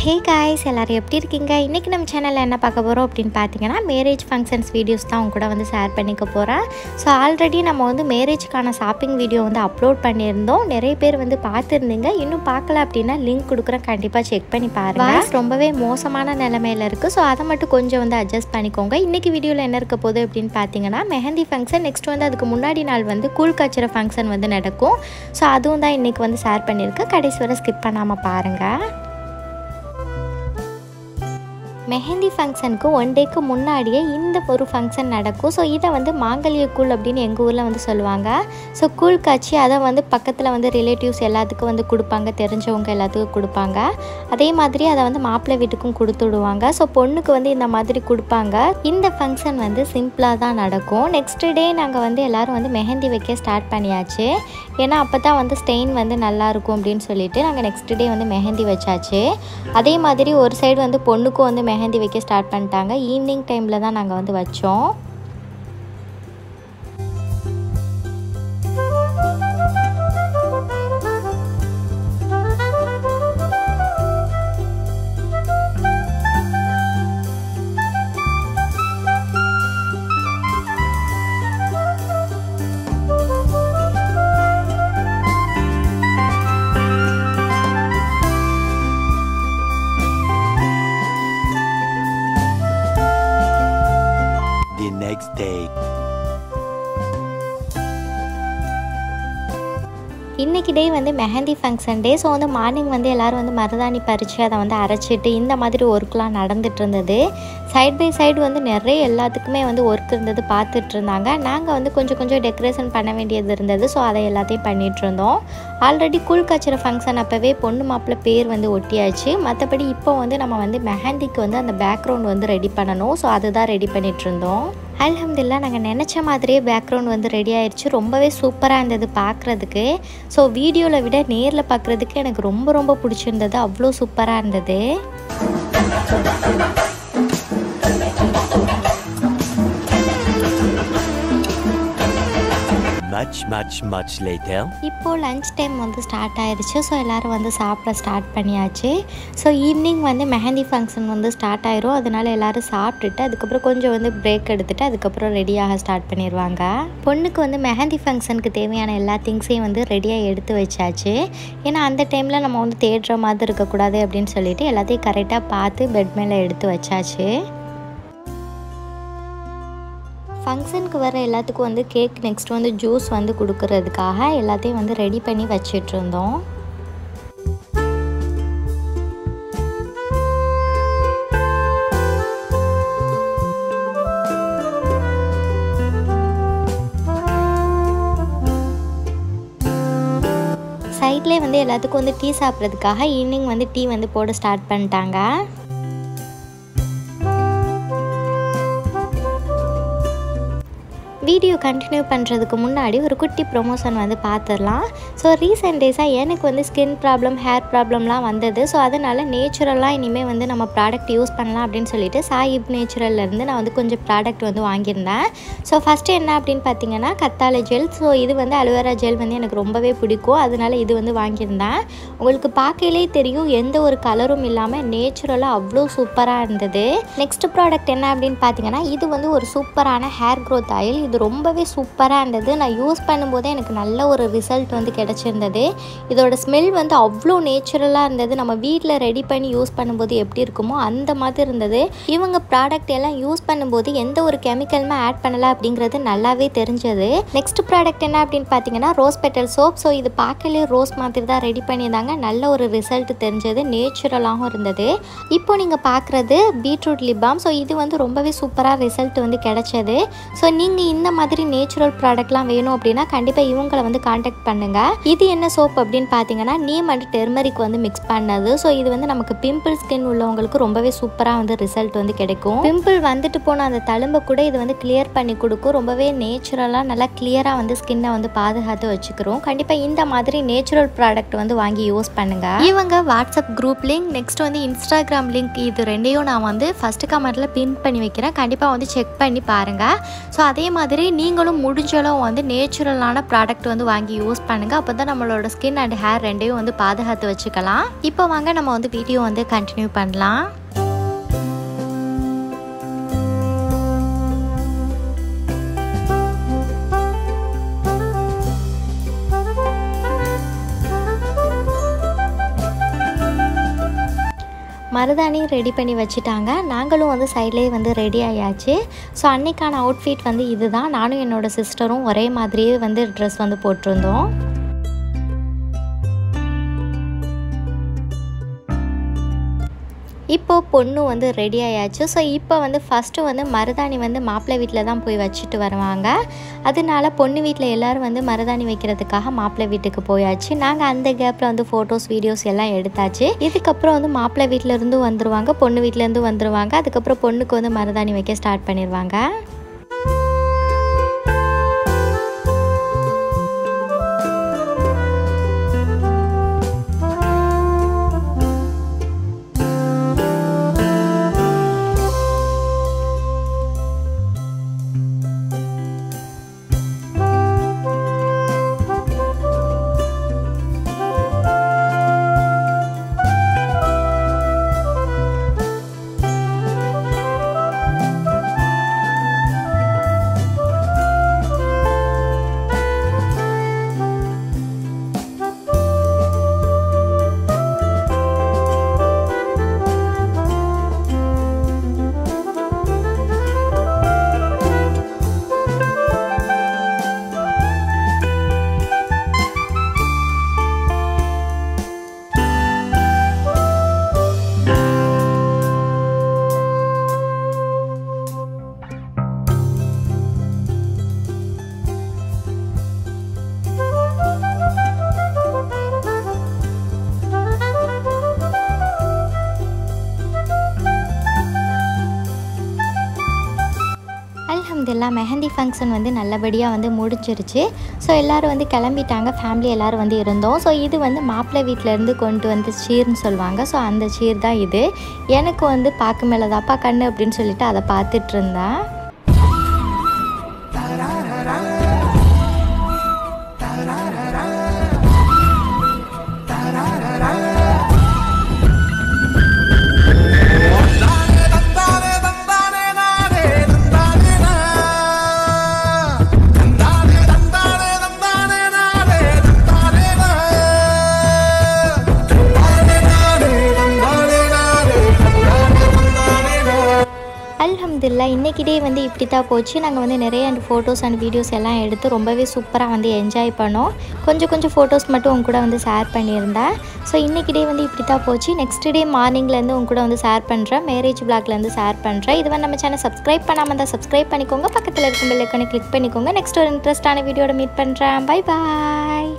Hey guys எல்லோரும் எப்படி இருக்கீங்க இன்றைக்கி நம்ம சேனலில் என்ன பார்க்க போகிறோம் அப்படின்னு பார்த்தீங்கன்னா மேரேஜ் ஃபங்க்ஷன்ஸ் வீடியோஸ் தான் உங்க கூட வந்து ஷேர் பண்ணிக்க போகிறேன் ஸோ ஆல்ரெடி நம்ம வந்து மேரேஜ்க்கான ஷாப்பிங் வீடியோ வந்து அப்லோட் பண்ணியிருந்தோம் நிறைய பேர் வந்து பார்த்துருந்தீங்க இன்னும் பார்க்கல அப்படின்னா லிங்க் கொடுக்குறேன் கண்டிப்பாக செக் பண்ணி பாருங்கள் ரொம்பவே மோசமான நிலமையில இருக்குது ஸோ அதை மட்டும் கொஞ்சம் வந்து அட்ஜஸ்ட் பண்ணிக்கோங்க இன்றைக்கி வீடியோவில் என்ன இருக்க போகுது அப்படின்னு பார்த்தீங்கன்னா மெஹந்தி ஃபங்க்ஷன் நெக்ஸ்ட் வந்து அதுக்கு முன்னாடி நாள் வந்து கூழ் காய்ச்சிற ஃபங்க்ஷன் வந்து நடக்கும் ஸோ அதுவும் தான் இன்றைக்கி வந்து ஷேர் பண்ணியிருக்கேன் கடைசி வரை ஸ்கிப் பண்ணாமல் பாருங்கள் மெஹந்தி ஃபங்க்ஷனுக்கு ஒன் டேக்கு முன்னாடியே இந்த ஒரு ஃபங்க்ஷன் நடக்கும் ஸோ இதை வந்து மாங்கல்ய கூழ் அப்படின்னு எங்கள் ஊரில் வந்து சொல்லுவாங்க ஸோ கூழ் காய்ச்சி அதை வந்து பக்கத்தில் வந்து ரிலேட்டிவ்ஸ் எல்லாத்துக்கும் வந்து கொடுப்பாங்க தெரிஞ்சவங்க எல்லாத்துக்கும் கொடுப்பாங்க அதே மாதிரி அதை வந்து மாப்பிள்ளை வீட்டுக்கும் கொடுத்து விடுவாங்க ஸோ பொண்ணுக்கு வந்து இந்த மாதிரி கொடுப்பாங்க இந்த ஃபங்க்ஷன் வந்து சிம்பிளாக தான் நடக்கும் நெக்ஸ்ட் டே நாங்கள் வந்து எல்லோரும் வந்து மெஹந்தி வைக்க ஸ்டார்ட் பண்ணியாச்சு ஏன்னா அப்போ தான் வந்து ஸ்டெயின் வந்து நல்லாயிருக்கும் அப்படின்னு சொல்லிட்டு நாங்கள் நெக்ஸ்ட் டே வந்து மெஹந்தி வச்சாச்சு அதே மாதிரி ஒரு சைடு வந்து பொண்ணுக்கும் வந்து மெஹந்தி வைக்க ஸ்டார்ட் பண்ணிட்டாங்க ஈவினிங் டைமில் தான் நாங்கள் வந்து வச்சோம் the next day. இன்றைக்கி டே வந்து மெஹந்தி ஃபங்க்ஷன் டே ஸோ வந்து மார்னிங் வந்து எல்லோரும் வந்து மருதாணி பறித்து அதை வந்து அரைச்சிட்டு இந்த மாதிரி ஒர்க்லாம் நடந்துட்டு இருந்தது சைட் பை சைடு வந்து நிறைய எல்லாத்துக்குமே வந்து ஒர்க் இருந்தது பார்த்துட்டு இருந்தாங்க நாங்கள் வந்து கொஞ்சம் கொஞ்சம் டெக்கரேஷன் பண்ண வேண்டியது இருந்தது ஸோ அதை எல்லாத்தையும் பண்ணிகிட்டு இருந்தோம் ஆல்ரெடி கூழ் காய்ச்சிற ஃபங்க்ஷன் அப்போவே பொண்ணு மாப்பிள்ளை பேர் வந்து ஒட்டியாச்சு மற்றபடி இப்போ வந்து நம்ம வந்து மெஹந்திக்கு வந்து அந்த பேக்ரவுண்ட் வந்து ரெடி பண்ணணும் ஸோ அதுதான் ரெடி பண்ணிகிட்டு இருந்தோம் அல்ஹம்துலில்லாஹ் நாங்கள் நினச்ச மாதிரியே பேக்ரவுண்ட் வந்து ரெடி ஆயிடுச்சு ரொம்பவே சூப்பராக இருந்தது பார்க்குறதுக்கு ஸோ வீடியோவில் விட நேரில் பார்க்குறதுக்கு எனக்கு ரொம்ப ரொம்ப பிடிச்சிருந்தது அவ்வளோ சூப்பராக இருந்தது Much, much, much later. இப்போது லஞ்ச் டைம் வந்து ஸ்டார்ட் ஆயிடுச்சு ஸோ எல்லோரும் வந்து சாப்பிட ஸ்டார்ட் பண்ணியாச்சு ஸோ ஈவினிங் வந்து மெஹந்தி ஃபங்க்ஷன் வந்து ஸ்டார்ட் ஆயிரும் அதனால எல்லோரும் சாப்பிட்டுட்டு அதுக்கப்புறம் கொஞ்சம் வந்து பிரேக் எடுத்துட்டு அதுக்கப்புறம் ரெடியாக ஸ்டார்ட் பண்ணிடுவாங்க பொண்ணுக்கு வந்து மெஹந்தி ஃபங்க்ஷனுக்கு தேவையான எல்லா திங்ஸையும் வந்து ரெடியாக எடுத்து வச்சாச்சு ஏன்னா அந்த டைமில் நம்ம வந்து தேடுற மாதிரி இருக்கக்கூடாது அப்படின்னு சொல்லிட்டு எல்லாத்தையும் கரெக்டாக பார்த்து பெட் மேலே எடுத்து வச்சாச்சு ஃபங்க்ஷனுக்கு வர எல்லாத்துக்கும் வந்து கேக் நெக்ஸ்ட் வந்து ஜூஸ் வந்து கொடுக்கறதுக்காக எல்லாத்தையும் வந்து ரெடி பண்ணி வச்சிட்டு இருந்தோம் சைட்லேயே வந்து எல்லாத்துக்கும் வந்து டீ சாப்பிட்றதுக்காக ஈவினிங் வந்து டீ வந்து போட ஸ்டார்ட் பண்ணிட்டாங்க வீடியோ கண்டினியூ பண்ணுறதுக்கு முன்னாடி ஒரு குட்டி ப்ரொமோஷன் வந்து பார்த்துடலாம் ஸோ ரீசெண்ட் டேஸாக எனக்கு வந்து ஸ்கின் ப்ராப்ளம் ஹேர் ப்ராப்ளம்லாம் வந்தது ஸோ அதனால் நேச்சுரலாக இனிமேல் வந்து நம்ம ப்ராடக்ட் யூஸ் பண்ணலாம் அப்படின்னு சொல்லிட்டு சாயிப் நேச்சுரல்லேருந்து நான் வந்து கொஞ்சம் ப்ராடக்ட் வந்து வாங்கியிருந்தேன் ஸோ ஃபஸ்ட்டு என்ன அப்படின்னு பார்த்தீங்கன்னா கத்தாழை ஜெல் ஸோ இது வந்து அலுவேரா ஜெல் வந்து எனக்கு ரொம்பவே பிடிக்கும் அதனால் இது வந்து வாங்கியிருந்தேன் உங்களுக்கு பார்க்கலே தெரியும் எந்த ஒரு கலரும் இல்லாமல் நேச்சுரலாக அவ்வளோ சூப்பராக இருந்தது நெக்ஸ்ட் ப்ராடக்ட் என்ன அப்படின்னு பார்த்தீங்கன்னா இது வந்து ஒரு சூப்பரான ஹேர் க்ரோத் ஆயில் இது ரொம்பவே சூப்பராக இருந்தது நான் யூஸ் பண்ணும்போதே எனக்கு நல்ல ஒரு ரிசல்ட் வந்து கிடச்சிருந்தது இதோட ஸ்மெல் வந்து அவ்வளோ நேச்சுரலாக இருந்தது நம்ம வீட்டில் ரெடி பண்ணி யூஸ் பண்ணும்போது எப்படி இருக்குமோ அந்த மாதிரி இருந்தது இவங்க ப்ராடக்ட் எல்லாம் யூஸ் பண்ணும்போது எந்த ஒரு கெமிக்கலுமே ஆட் பண்ணலை அப்படிங்கிறது நல்லாவே தெரிஞ்சது நெக்ஸ்ட் ப்ராடக்ட் என்ன அப்படின்னு பார்த்தீங்கன்னா ரோஸ் பெட்டல் சோப் ஸோ இது பார்க்கலே ரோஸ் மாதிரி தான் ரெடி பண்ணியிருந்தாங்க நல்ல ஒரு ரிசல்ட் தெரிஞ்சது நேச்சுரலாகவும் இருந்தது இப்போ நீங்கள் பார்க்குறது பீட்ரூட் லிபாம் ஸோ இது வந்து ரொம்பவே சூப்பராக ரிசல்ட் வந்து கிடைச்சது ஸோ நீங்கள் இந்த மாதிரி நேச்சுரல் ப்ராடக்ட்லாம் வேணும் அப்படின்னா கண்டிப்பாக இவங்களை வந்து காண்டாக்ட் பண்ணுங்கள் இது என்ன சோப் அப்படின்னு பார்த்தீங்கன்னா நீம் அண்ட் டெர்மரிக் வந்து மிக்ஸ் பண்ணது ஸோ இது வந்து நமக்கு பிம்பிள் ஸ்கின் உள்ளவங்களுக்கு ரொம்பவே சூப்பராக வந்து ரிசல்ட் வந்து கிடைக்கும் பிம்பிள் வந்துட்டு போன அந்த தழும்பை கூட இது வந்து கிளியர் பண்ணி கொடுக்கும் ரொம்பவே நேச்சுரலாக நல்லா கிளியராக வந்து ஸ்கின்னை வந்து பாதுகாத்து வச்சுக்கிறோம் கண்டிப்பாக இந்த மாதிரி நேச்சுரல் ப்ராடக்ட் வந்து வாங்கி யூஸ் பண்ணுங்க இவங்க வாட்ஸ்அப் குரூப் லிங்க் நெக்ஸ்ட் வந்து இன்ஸ்டாகிராம் லிங்க் இது ரெண்டையும் நான் வந்து ஃபஸ்ட்டு கமெண்ட்டில் பின் பண்ணி வைக்கிறேன் கண்டிப்பாக வந்து செக் பண்ணி பாருங்கள் ஸோ அதே மாதிரி மாதிரி நீங்களும் முடிஞ்சளவு வந்து நேச்சுரலான ப்ராடக்ட் வந்து வாங்கி யூஸ் பண்ணுங்கள் அப்போ தான் நம்மளோட ஸ்கின் அண்ட் ஹேர் ரெண்டையும் வந்து பாதுகாத்து வச்சுக்கலாம் இப்போ வாங்க நம்ம வந்து வீடியோ வந்து கண்டினியூ பண்ணலாம் மருதாணி ரெடி பண்ணி வச்சுட்டாங்க நாங்களும் வந்து சைட்லேயே வந்து ரெடி ஆயாச்சு ஸோ அன்னைக்கான அவுட்ஃபிட் வந்து இதுதான் நானும் என்னோடய சிஸ்டரும் ஒரே மாதிரியே வந்து ட்ரெஸ் வந்து போட்டிருந்தோம் இப்போது பொண்ணு வந்து ரெடி ஆயாச்சு ஸோ இப்போ வந்து ஃபஸ்ட்டு வந்து மருதாணி வந்து மாப்பிள்ளை வீட்டில் தான் போய் வச்சுட்டு வருவாங்க அதனால பொண்ணு வீட்டில் எல்லோரும் வந்து மருதாணி வைக்கிறதுக்காக மாப்பிள்ளை வீட்டுக்கு போயாச்சு நாங்கள் அந்த கேப்பில் வந்து ஃபோட்டோஸ் வீடியோஸ் எல்லாம் எடுத்தாச்சு இதுக்கப்புறம் வந்து மாப்பிள்ளை வீட்டிலேருந்து வந்துருவாங்க பொண்ணு வீட்டிலேருந்து வந்துருவாங்க அதுக்கப்புறம் பொண்ணுக்கு வந்து மருதாணி வைக்க ஸ்டார்ட் பண்ணிடுவாங்க அல்ஹம்துல்லா மெஹந்தி ஃபங்க்ஷன் வந்து நல்லபடியாக வந்து முடிஞ்சிருச்சு ஸோ எல்லோரும் வந்து கிளம்பிட்டாங்க ஃபேமிலி எல்லோரும் வந்து இருந்தோம் ஸோ இது வந்து மாப்பிள்ளை வீட்டிலேருந்து கொண்டு வந்து சீர்னு சொல்லுவாங்க ஸோ அந்த சீர் தான் இது எனக்கு வந்து பார்க்க மேலே தாப்பா கண்ணு அப்படின்னு சொல்லிட்டு அதை பார்த்துட்டு இருந்தேன் அல்ஹம்துல்லா இன்றைக்கி டே வந்து இப்படி தான் போச்சு நாங்கள் வந்து நிறைய அந்த ஃபோட்டோஸ் அண்ட் வீடியோஸ் எல்லாம் எடுத்து ரொம்பவே சூப்பராக வந்து என்ஜாய் பண்ணோம் கொஞ்சம் கொஞ்சம் ஃபோட்டோஸ் மட்டும் உங்க கூட வந்து ஷேர் பண்ணியிருந்தேன் ஸோ இன்றைக்கி டே வந்து இப்படி தான் போச்சு நெக்ஸ்ட் டே மார்னிங்லேருந்து உங்க கூட வந்து ஷேர் பண்ணுறேன் மேரேஜ் பிளாக்லேருந்து ஷேர் பண்ணுறேன் இது வந்து நம்ம சேனல் சப்ஸ்கிரைப் பண்ணாமல் இருந்தால் சப்ஸ்கிரைப் பண்ணிக்கோங்க பக்கத்தில் இருக்கும் பெல் ஐக்கானை கிளிக் பண்ணிக்கோங்க நெக்ஸ்ட் ஒரு இன்ட்ரெஸ்டான வீடியோட மீட் பண்ணுறேன் பை பாய்